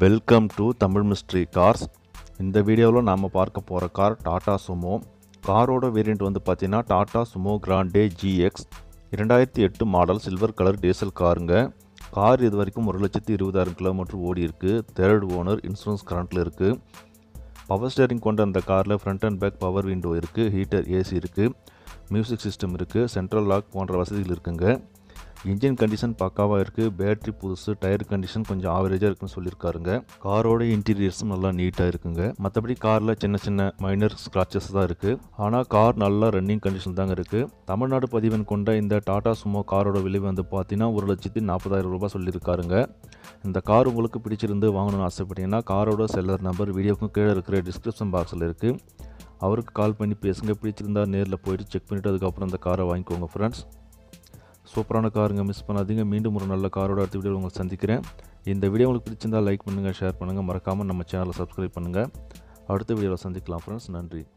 welcome to Tamil mystery cars இந்த வீடியோவில் நாம் பார்க்க போகிற கார் டாடா சுமோ காரோட வேரியண்ட் வந்து பார்த்தீங்கன்னா டாடா சுமோ கிராண்டே ஜிஎக்ஸ் இரண்டாயிரத்தி எட்டு மாடல் சில்வர் கலர் டீசல் காருங்க கார் இது வரைக்கும் ஒரு லட்சத்தி இருபதாயிரம் கிலோமீட்டர் ஓடி இருக்கு தேர்ட் ஓனர் இன்சூரன்ஸ் கரண்ட்டில் இருக்குது பவர் ஸ்டேரிங் கொண்ட அந்த காரில் front and back power window இருக்குது ஹீட்டர் ஏசி இருக்குது மியூசிக் சிஸ்டம் இருக்குது சென்ட்ரல் லாக் போன்ற வசதிகள் இருக்குங்க இன்ஜின் கண்டிஷன் பக்காவாக இருக்குது பேட்டரி புதுசு டயர் கண்டிஷன் கொஞ்சம் ஆவரேஜாக இருக்குன்னு சொல்லியிருக்காருங்க காரோட இன்டீரியர்ஸும் நல்லா நீட்டாக இருக்குங்க மற்றபடி காரில் சின்ன சின்ன மைனர் ஸ்க்ராச்சஸ் தான் இருக்குது ஆனால் கார் நல்லா ரன்னிங் கண்டிஷன் தாங்க இருக்குது தமிழ்நாடு பதிவன் கொண்ட இந்த டாடா சுமோ காரோட விலை வந்து பார்த்தீங்கன்னா ஒரு லட்சத்தி நாற்பதாயிரம் ரூபாய் சொல்லியிருக்காருங்க இந்த கார் உங்களுக்கு பிடிச்சிருந்து வாங்கணும்னு ஆசைப்பட்டீங்கன்னா காரோட செல்லர் நம்பர் வீடியோக்கும் கீழே இருக்கிற டிஸ்கிரிப்ஷன் பாக்ஸில் இருக்குது அவருக்கு கால் பண்ணி பேசுங்க பிடிச்சிருந்தா நேரில் போயிட்டு செக் பண்ணிவிட்டு அதுக்கப்புறம் அந்த காரை வாங்கிக்கோங்க ஃப்ரெண்ட்ஸ் சூப்பரான காருங்க மிஸ் பண்ணாதீங்க மீண்டும் ஒரு நல்ல காரோட அடுத்த வீடியோ உங்களை சந்திக்கிறேன் இந்த வீடியோ உங்களுக்கு பிடிச்சிருந்தா லைக் பண்ணுங்கள் ஷேர் பண்ணுங்கள் மறக்காமல் நம்ம சேனலை சப்ஸ்கிரைப் பண்ணுங்கள் அடுத்த வீடியோவில் சந்திக்கலாம் ஃப்ரெண்ட்ஸ் நன்றி